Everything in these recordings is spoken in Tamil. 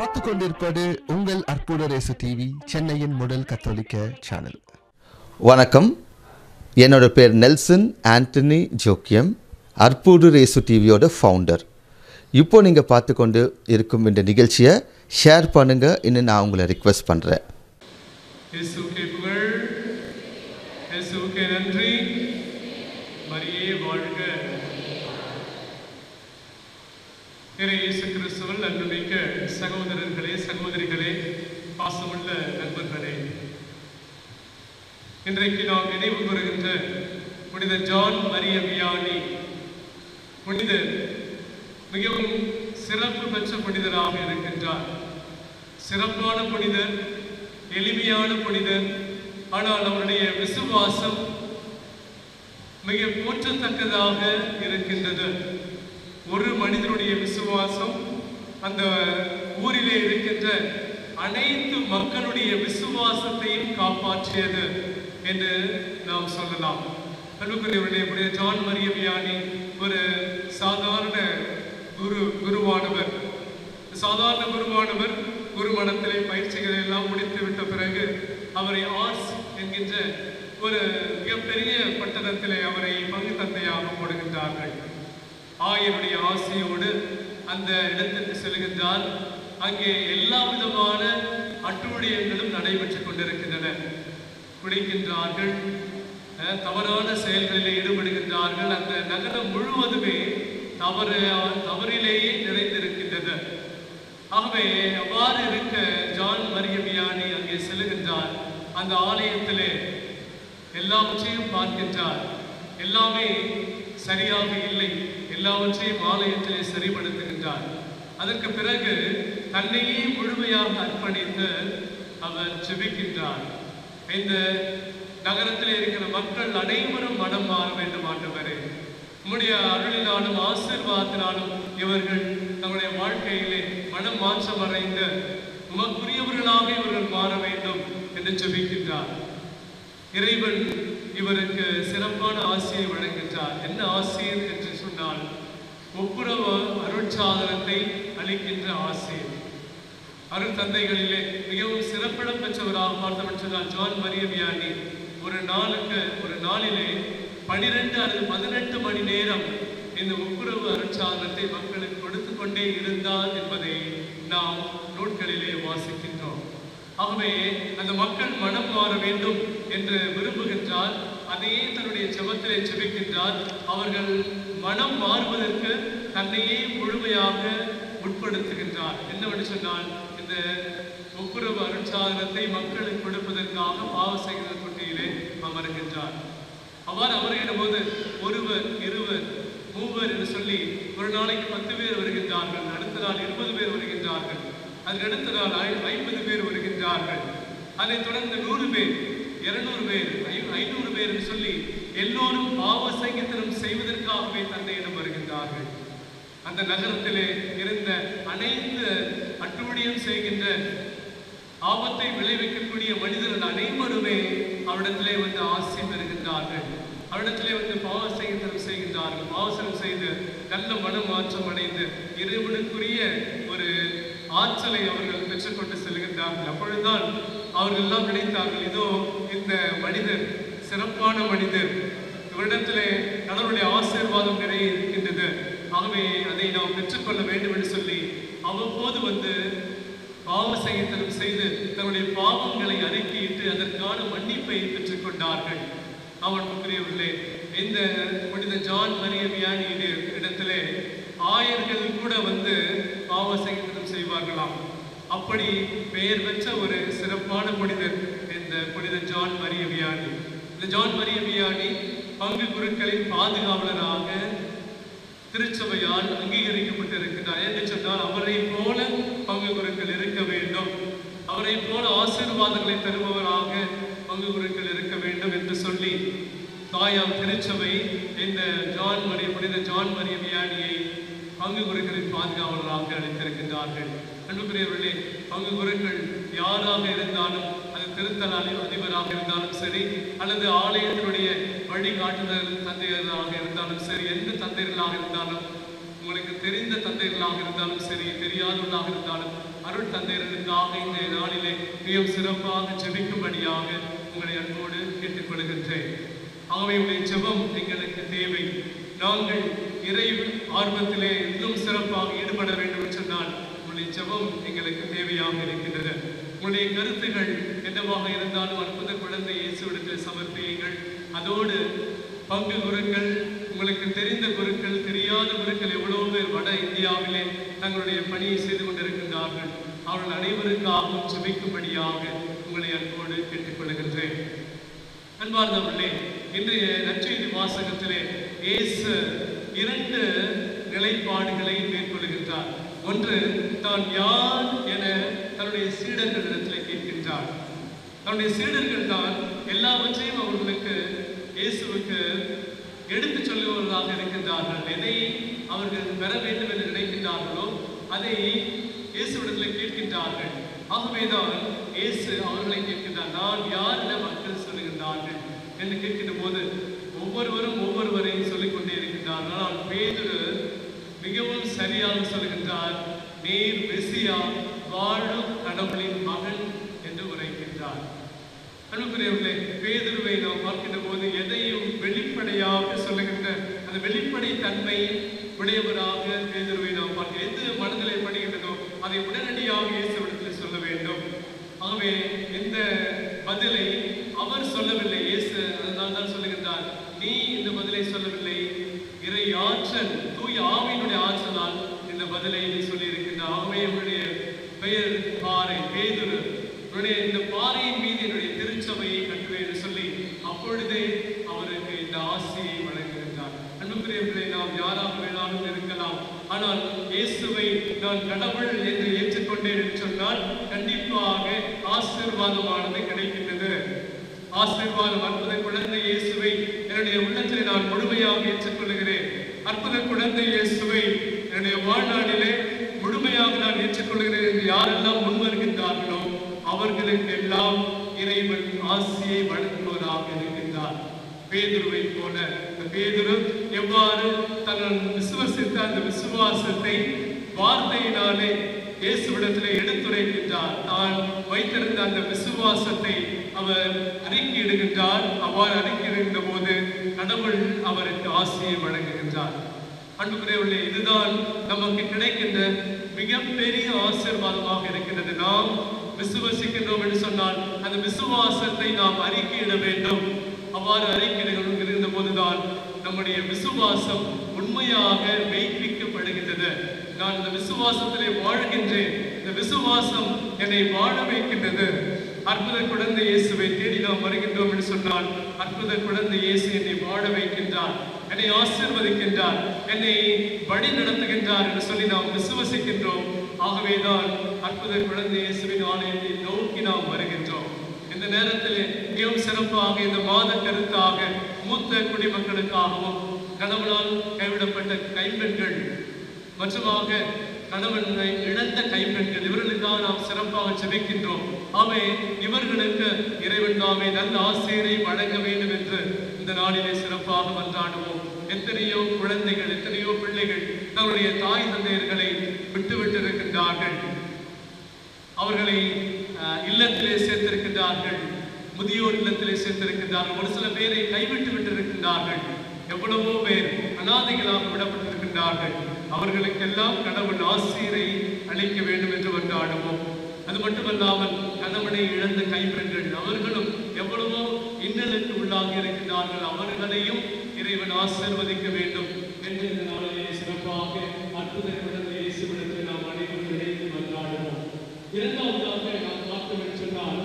பார்த்து கொண்டிருப்பது உங்கள் அற்புத ரேசு டிவி சென்னையின் முதல் கத்தோலிக்க சேனல் வணக்கம் என்னோட பேர் நெல்சன் ஆண்டனி ஜோக்கியம் அற்புடு ரேசு டிவியோட ஃபவுண்டர் இப்போ நீங்கள் பார்த்து கொண்டு இருக்கும் இந்த நிகழ்ச்சியை ஷேர் பண்ணுங்கள் இன்னும் நான் உங்களை ரிக்வெஸ்ட் பண்ணுறேன் இயேசுவுக்கே புகழ் இயேசுவுக்கே நன்றி மரியே வாழ்க இறை இயேசு கிறிஸ்துவில் அன்புமிக்க சகோதரர்களே சகோதரிகளே பாசமுள்ள நண்பர்களே இன்றைக்கு நாம் நினைவு கூறுகின்ற புனித ஜான் மரிய வியானி புனிதர் மிகவும் சிறப்பு பெற்ற புனிதராக இருக்கின்றார் சிறப்பான புனிதர் எளிமையான புனிதர் ஆனால் அவருடைய விசுவாசம் மிக போற்றத்தக்கதாக இருக்கின்றது ஒரு மனிதனுடைய விசுவாசம் அந்த ஊரிலே இருக்கின்ற அனைத்து மக்களுடைய விசுவாசத்தையும் காப்பாற்றியது என்று நாம் சொல்லலாம் அன்புக்குரியவர்களே புனித ஜான் மரிய வியானி ஒரு சாதாரண குரு குருவானவர் சாதாரண குருவானவர் குருமணத்திலே பயிற்சிகளை எல்லாம் முடித்து விட்ட பிறகு அவரை ஆர்ஸ் என்கின்ற ஒரு மிகப்பெரிய பட்டணத்திலே அவரை பங்கு தந்தையாக போடுகின்றார்கள் ஆயருடைய ஆசையோடு அந்த இடத்திற்கு செல்கின்றார் அங்கே எல்லா விதமான அட்டூழியங்களும் நடைபெற்றுக் கொண்டிருக்கின்றன குடிக்கின்றார்கள் அஹ், தவறான செயல்களில் ஈடுபடுகின்றார்கள் அந்த நகரம் முழுவதுமே தவறு தவறிலேயே நிறைந்திருக்கின்றது ஆகவே அவ்வாறு இருக்க ஜான் மரியமியானி அங்கே செல்லுகின்றார் அந்த ஆலயத்திலே எல்லாவற்றையும் பார்க்கின்றார் எல்லாமே சரியாக இல்லை எல்லாவற்றையும் ஆலயத்திலே சரிபடுத்துகின்றார் அதற்கு பிறகு தன்னையே முழுமையாக அர்ப்பணித்து அவர் ஜெபிக்கின்றார் இந்த நகரத்தில் இருக்கிற மக்கள் அனைவரும் மனம் மாற வேண்டும் ஆண்டவரே உம்முடைய அருளினாலும் ஆசீர்வாதத்தினாலும் இவர்கள் தங்களுடைய வாழ்க்கையிலே மனம் மாற்றம் அடைந்து உமக்குரியவர்களாக இவர்கள் மாற வேண்டும் என்று ஜெபிக்கின்றார் இறைவன் இவருக்கு சிறப்பான ஆசையை வழங்குகின்றார் என்ன ஆசிரியர் என்று சொன்னால் ஒப்புரவு அருட்சாதனத்தை அளிக்கின்ற ஆசிரியர் அருள் தந்தைகளிலே மிகவும் சிறப்பிடம் பெற்றவராக பார்த்தோம் சொன்னால் ஜான் மரியவியானி ஒரு நாளுக்கு ஒரு நாளிலே பனிரெண்டு அல்லது பதினெட்டு மணி நேரம் இந்த ஒப்புரவு அருட்சாதனத்தை மக்களுக்கு கொடுத்து கொண்டே இருந்தார் என்பதை நாம் நூட்களிலே வாசிக்கின்றோம் ஆகவே அந்த மக்கள் மனம் மாற வேண்டும் என்று விரும்புகின்றார் அதையே தன்னுடைய ஜெபத்திலே ஜெபிக்கின்றார் அவர்கள் மனம் மாறுவதற்கு தன்னையே முழுமையாக உட்படுத்துகின்றார் என்னவென்று சொன்னால் இந்த ஒப்புரவு அருட்சாதனத்தை மக்களுக்கு கொடுப்பதற்காக பாவ செய்கிற தொட்டியிலே அமருகின்றார் அவ்வாறு அமருகிற போது ஒருவர் இருவர் மூவர் என்று சொல்லி ஒரு நாளைக்கு பத்து பேர் வருகின்றார்கள் அடுத்த நாள் இருபது பேர் வருகின்றார்கள் அதுக்கு அடுத்த நாள் ஐ- ஐம்பது பேர் வருகின்றார்கள் அதைத் தொடர்ந்து நூறு பேர் இருநூறு பேர் ஐ- ஐநூறு பேர் என்று சொல்லி எல்லோரும் பாவ சங்கீதனம் செய்வதற்காகவே தந்தையிடம் வருகின்றார்கள் அந்த நகரத்திலே இருந்த அனைத்து அட்டூழியம் செய்கின்ற ஆபத்தை விளைவிக்கக்கூடிய மனிதர்கள் அனைவருமே அவரிடத்திலே வந்து ஆசை பெறுகின்றார்கள் அவரிடத்திலே வந்து பாவசங்கத்தனம் செய்கின்றார்கள் பாவசனம் செய்து நல்ல மனமாற்றம் அடைந்து இறைவனுக்குரிய ஒரு ஆற்றலை அவர்கள் பெற்றுக்கொண்டு செல்கின்றார்கள் அப்பொழுதுதான் அவர்கள் எல்லாம் நினைத்தார்கள் இதோ இந்த மனிதர் சிறப்பான மனிதர் இவரிடத்திலே கடவுளுடைய ஆசீர்வாதம் நிறைய இருக்கின்றது ஆகவே அதை நாம் பெற்றுக்கொள்ள வேண்டும் என்று சொல்லி அவ்வப்போது வந்து பாவ சகித்தனம் செய்து தன்னுடைய பாவங்களை அறிக்கையிட்டு அதற்கான மன்னிப்பை பெற்றுக் கொண்டார்கள் அவனுக்குரியவர்களே இந்த புனித ஜான் மரிய வியானியுடைய இடத்திலே ஆயர்கள் கூட வந்து பாவ சகித்தனம் செய்வார்களாம் அப்படி பெயர் பெற்ற ஒரு சிறப்பான புனிதர் இந்த புனித ஜான் மரிய வியானி இந்த ஜான் மரிய வியானி பங்கு குருக்களின் பாதுகாவலராக திருச்சபையால் அங்கீகரிக்கப்பட்டிருக்கிறார் என்று சொன்னால் அவரை போல பங்கு குருக்கள் இருக்க வேண்டும் அவரை போல ஆசீர்வாதங்களை தருபவராக பங்கு குருக்கள் இருக்க வேண்டும் என்று சொல்லி தாயாம் திருச்சபை இந்த ஜான் மரிய புனித ஜான் மரிய வியானியை பங்கு குருக்களின் பாதுகாவலராக அழைத்திருக்கின்றார்கள் அன்புக்குரியவர்களே பங்கு குருக்கள் யாராக இருந்தாலும் அது திருத்தலாளி அதிபராக இருந்தாலும் சரி அல்லது ஆலயத்தினுடைய வழிகாட்டுதல் தந்தையராக இருந்தாலும் சரி எந்த தந்தையர்களாக இருந்தாலும் உங்களுக்கு தெரிந்த தந்தைகளாக இருந்தாலும் சரி தெரியாதவர்களாக இருந்தாலும் அருள் தந்தையர்களுக்காக இந்த நாளிலே மிகவும் சிறப்பாக ஜெபிக்கும்படியாக உங்களை அன்போடு கேட்டுக்கொள்கின்றேன் ஆகவே உடைய ஜெபம் எங்களுக்கு தேவை நாங்கள் இறை ஆர்வத்திலே இன்னும் சிறப்பாக ஈடுபட வேண்டும் என்று சொன்னால் உங்களுடைய ஜெபம் எங்களுக்கு தேவையாக இருக்கின்றது உங்களுடைய கருத்துகள் என்னவாக இருந்தாலும் அற்புத குழந்தை இயேசுவிடத்தில் சமர்ப்பியுங்கள் அதோடு பங்கு குருக்கள் உங்களுக்கு தெரிந்த குருக்கள் தெரியாத குருக்கள் எவ்வளவு பேர் வட இந்தியாவிலே தங்களுடைய பணியை செய்து கொண்டிருக்கின்றார்கள் அவர்கள் அனைவருக்காகவும் ஜெபிக்கும்படியாக உங்களை அன்போடு கேட்டுக்கொள்கின்றேன் அன்பார்ந்தவர்களே இன்றைய நற்செய்தி வாசகத்திலே இயேசு இரண்டு நிலைப்பாடுகளை மேற்கொள்கின்றார் ஒன்று தான் யார் என தன்னுடைய சீடர்களிடத்தில் கேட்கின்றார் தன்னுடைய சீடர்கள் தான் எல்லாவற்றையும் அவர்களுக்கு இயேசுவுக்கு எடுத்து சொல்லுவதாக இருக்கின்றார்கள் எதை அவர்கள் பெற வேண்டும் என்று நினைக்கின்றார்களோ அதை இயேசுவிடத்தில் கேட்கின்றார்கள் ஆகவேதான் இயேசு அவர்களை கேட்கின்றார் நான் யார் என மக்கள் சொல்லுகின்றார்கள் என்று கேட்கின்ற போது ஒவ்வொருவரும் ஒவ்வொருவரையும் சொல்லிக் கொண்டே இருக்கின்றார்கள் ஆனால் பேதுரு மிகவும் சரியாக சொல்லுகின்றார் நீர் மெசியா வாழும் கடவுளின் மகன் என்று உரைக்கின்றார் அன்புக்குரியவர்களே பேதுருவை நாம் பார்க்கின்ற போது எதையும் வெளிப்படையாக சொல்லுகின்ற அந்த வெளிப்படை தன்மை உடையவராக பேதுருவை நாம் பார்க்கிறோம் எது மனதிலே படுகின்றதோ அதை உடனடியாக இயேசுவிடத்தில் சொல்ல வேண்டும் ஆகவே இந்த பதிலை அவர் சொல்லவில்லை இயேசு அதனால் தான் சொல்லுகின்றார் நீ இந்த பதிலை சொல்லவில்லை இறை ஆற்றல் தூய ஆவியினுடைய ஆற்றலால் இந்த பதிலை நீ சொல்லியிருக்கின்றார் ஆகவே உன்னுடைய பெயர் பாறை பேதுரு உன்னுடைய இந்த பாறையின் மீது என்னுடைய திருச்சபையை கட்டுவேன் என்று சொல்லி அப்பொழுதே அவருக்கு இந்த ஆசையை வழங்குகின்றார் அன்புக்குரியவர்களை நாம் யாராக வேணாலும் இருக்கலாம் ஆனால் இயேசுவை நான் கடவுள் என்று ஏற்றுக்கொண்டேன் என்று சொன்னால் கண்டிப்பாக ஆசீர்வாதமானது கிடைக்கின்றது ஆசீர்வாதம் அற்புத குழந்தை இயேசுவை என்னுடைய உள்ளத்தில் நான் முழுமையாக ஏற்றுக்கொள்கிறேன் அற்புத குழந்தை இயேசுவை என்னுடைய வாழ்நாளிலே முழுமையாக நான் ஏற்றுக்கொள்கிறேன் என்று யாரெல்லாம் முன்வருகின்றார்களோ அவர்களுக்கு எல்லாம் இறைவன் ஆசியை வழங்குவதாக இருக்கின்றார் பேதுருவை போல இந்த பேதுரு எவ்வாறு தன் விசுவசித்த அந்த விசுவாசத்தை வார்த்தையினாலே இயேசுவிடத்திலே எடுத்துரைக்கின்றார் தான் வைத்திருந்த அந்த விசுவாசத்தை அவர் அறிக்கையிடுகின்றார் அவ்வாறு அறிக்கையிடுகின்ற போது கடவுள் அவருக்கு ஆசையை வழங்குகின்றார் அன்புக்குரியவர்களே இதுதான் நமக்கு கிடைக்கின்ற மிகப்பெரிய ஆசீர்வாதமாக இருக்கின்றது நாம் விசுவசிக்கின்றோம் என்று சொன்னால் அந்த விசுவாசத்தை நாம் அறிக்கையிட வேண்டும் அவ்வாறு அறிக்கையிடுகின்ற போதுதான் நம்முடைய விசுவாசம் உண்மையாக மெய்ப்பிக்கப்படுகின்றது நான் இந்த விசுவாசத்திலே வாழ்கின்றேன் இந்த விசுவாசம் என்னை வாழ வைக்கின்றது அற்புத குழந்தை இயேசுவை தேடி நாம் வருகின்றோம் என்று சொன்னால் அற்புத குழந்தை இயேசு என்னை வாழ வைக்கின்றார் என்னை ஆசீர்வதிக்கின்றார் என்னை வழி நடத்துகின்றார் என்று சொல்லி நாம் விசுவசிக்கின்றோம் ஆகவேதான் அற்புத குழந்தை இயேசுவின் ஆலயத்தை நோக்கி நாம் வருகின்றோம் இந்த நேரத்தில் மிகவும் சிறப்பாக இந்த மாத கருத்தாக மூத்த குடிமக்களுக்காகவும் கணவனால் கைவிடப்பட்ட கைம்பெண்கள் மற்றுமாக கணவனை இழந்த கைப்பெண்கள் இவர்களுக்காக நாம் சிறப்பாக ஜெபிக்கின்றோம் அவை இவர்களுக்கு இறைவன் தாமே நல்ல ஆசிரியரை வழங்க வேண்டும் என்று இந்த நாளிலே சிறப்பாக மன்றாடுவோம் எத்தனையோ குழந்தைகள் எத்தனையோ பிள்ளைகள் தங்களுடைய தாய் தந்தையர்களை விட்டுவிட்டு இருக்கின்றார்கள் அவர்களை அஹ், இல்லத்திலே சேர்த்திருக்கின்றார்கள் முதியோர் இல்லத்திலே சேர்த்திருக்கின்றார்கள் ஒரு சில பேரை கைவிட்டு விட்டிருக்கின்றார்கள் எவ்வளவோ பேர் அனாதைகளாக விடப்பட்டிருக்கின்றார்கள் அவர்களுக்கெல்லாம் கடவுள் ஆசிரியரை அளிக்க வேண்டும் என்று கொண்டாடுவோம் அது மட்டுமல்லாமல் கணவனை இழந்த கைப்பெண்கள் அவர்களும் எவ்வளவோ இன்னலுக்கு உள்ளாகி இருக்கின்றார்கள் அவர்களையும் இறைவன் ஆசீர்வதிக்க வேண்டும் என்று இந்த நாளிலே சிறப்பாக அற்புத குழந்தை இயேசுவிடத்தில் நாம் அனைவரும் இணைந்து கொண்டாடுவோம் இரண்டாவதாக நாம் பார்த்தோம் என்று சொன்னால்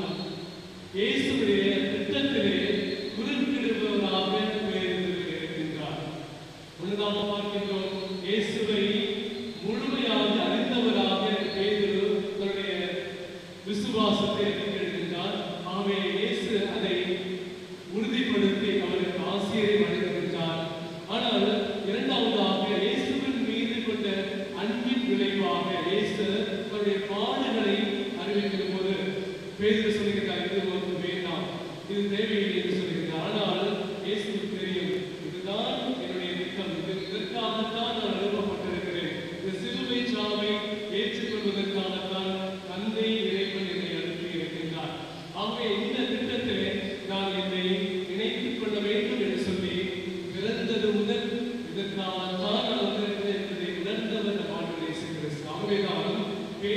இயேசுடைய திட்டத்திலே குறுக்கிடுபவராக பேருந்து இருக்கின்றார் முன்னதாக பார்க்கின்றோம் இயேசுவை முழுமையாக அறிந்தவராக பேதுரு தன்னுடைய விசுவாசத்தை அறிந்திருக்கின்றார் ஆகவே இயேசு அதை உறுதிப்படுத்தி அவருக்கு ஆசிரியரை வழங்குகின்றார் ஆனால் இரண்டாவதாக இயேசுவின் மீது கொண்ட அன்பின் விளைவாக இயேசு தன்னுடைய பாடுகளை அறிவிக்கிற போது பேதுரு சொல்லுகிறார் இது உனக்கு வேண்டாம்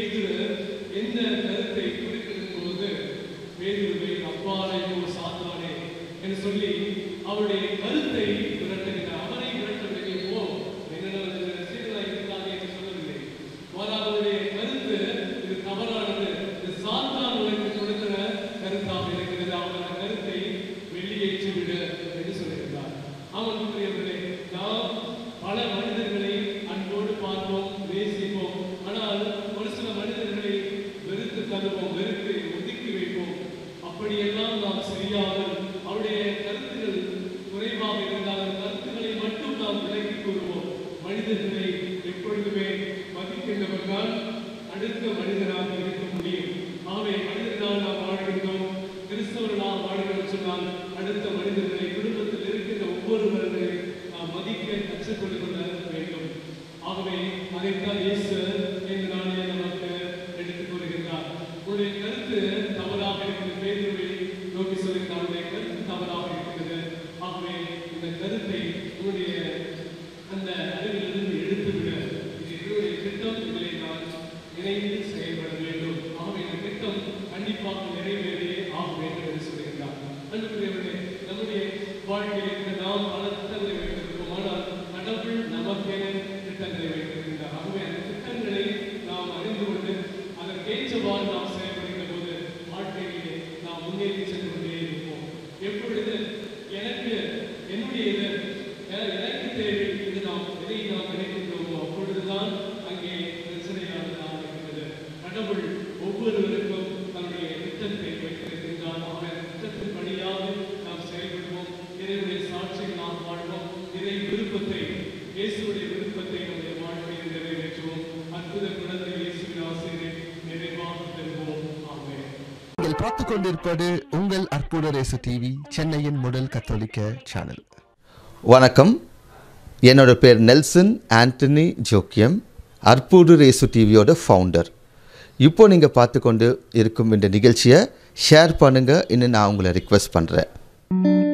பேதுரு எந்த கருத்தை குறிப்பிடும் போது பேதுருவை அப்பாலையோ சாத்தானே என்று சொல்லி அவருடைய கருத்தை விரட்டுகிறார் அவரை விரட்டவில்லை போ என்ன சீர்களாக இருக்காங்க என்று சொல்லவில்லை மாறாக அவருடைய கருத்து இது தவறானது இது சாத்தான் உனக்கு கொடுக்கிற கருத்தாக இருக்கிறது அவனோட கருத்தை வெளியேற்றி விடு என்று சொல்லுகிறார் அவன் புரியவில்லை நாம் பல மனிதர்களை அன்போடு பார்ப்போம் நேசிப்போம் ஆனால் ஒரு சில மனிதர்களை வெறுத்து தள்ளுவோம் வெறுத்து ஒதுக்கி வைப்போம் அப்படியெல்லாம் நாம் செய்யாமல் அவருடைய கருத்துக்கள் குறைவாக இருந்தாலும் கருத்துக்களை மட்டும் நாம் விலக்கி கூறுவோம் மனிதர்களை எப்பொழுதுமே மதிக்கின்றவர் தான் அடுத்த மனிதனாக இருக்க முடியும் ஆகவே மனிதனால் நாம் வாழ்கின்றோம் கிறிஸ்தவர்களாக வாழ்கிறோம் சொன்னால் அடுத்த மனிதர்களை குடும்பத்தில் இருக்கின்ற ஒவ்வொருவர்களை நாம் மதிக்க கற்றுக்கொண்டு கொள்ள வேண்டும் ஆகவே அதைத்தான் இயேசு இந்த நாளிலே நமக்கு எடுத்துக் கூறுகின்றார் உன்னுடைய கருத்து தவறாக இருக்கிறது பேதுருவை நோக்கி சொல்லுகிறார் உன்னுடைய கருத்து தவறாக இருக்கிறது ஆகவே இந்த கருத்தை உன்னுடைய அந்த அறிவிலிருந்து எடுத்துவிட இது என்னுடைய திட்டம் இதிலே நான் இணைந்து செயல்பட வேண்டும் ஆகவே இந்த திட்டம் கண்டிப்பாக நிறைவேறியே ஆக வேண்டும் என்று சொல்லுகின்றார் அன்புக்குரியவர்களே நம்முடைய வாழ்க்கையில் இருக்கிற நாம் பல திட்டங்களை வைத்திருப்போம் ஆனால் கடவுள் நமக்கென திட்டங்களை வைத்திருக்கின்றார் ஆகவே அந்த திட்டங்களை நாம் அறிந்து கொண்டு அதற்கேற்றவாறு நாம் செயல்படுகின்ற போது வாழ்க்கையிலே நாம் முன்னேறி சென்று கொண்டே இருப்போம் எப்பொழுது எனக்கு என்னுடைய இது எ- எனக்கு தேவை இது நாம் எதை நாம் நினைக்கின்றோமோ அப்பொழுதுதான் அங்கே பிரச்சனையானது ஆரம்பிக்கிறது கடவுள் ஒவ்வொருவருக்கும் தன்னுடைய திட்டத்தை வைத்திருக்கின்றார் அவன் திட்டத்தின் படியாக நாம் செயல்படுவோம் இறைவனுடைய சாட்சியில் நாம் வாழ்வோம் இறை விருப்பத்தை இயேசுடைய விருப்பத்தை நம்முடைய வாழ்க்கையில் நிறைவேற்றுவோம் அற்புத குழந்தை இயேசுவின் ஆசிரியரை நிறைவாக பெறுவோம் ஆமென் நீங்கள் பார்த்து கொண்டிருப்பது உங்கள் அற்புத ரேசு டிவி சென்னையின் முதல் கத்தோலிக்க சேனல் வணக்கம் என்னோட பேர் நெல்சன் ஆண்டனி ஜோக்கியம் அற்புடு ரேசு டிவியோட ஃபவுண்டர் இப்போ நீங்கள் பார்த்து கொண்டு இருக்கும் இந்த நிகழ்ச்சியை ஷேர் பண்ணுங்கள் இன்னும் நான் உங்களை ரிக்வெஸ்ட் பண்ணுறேன்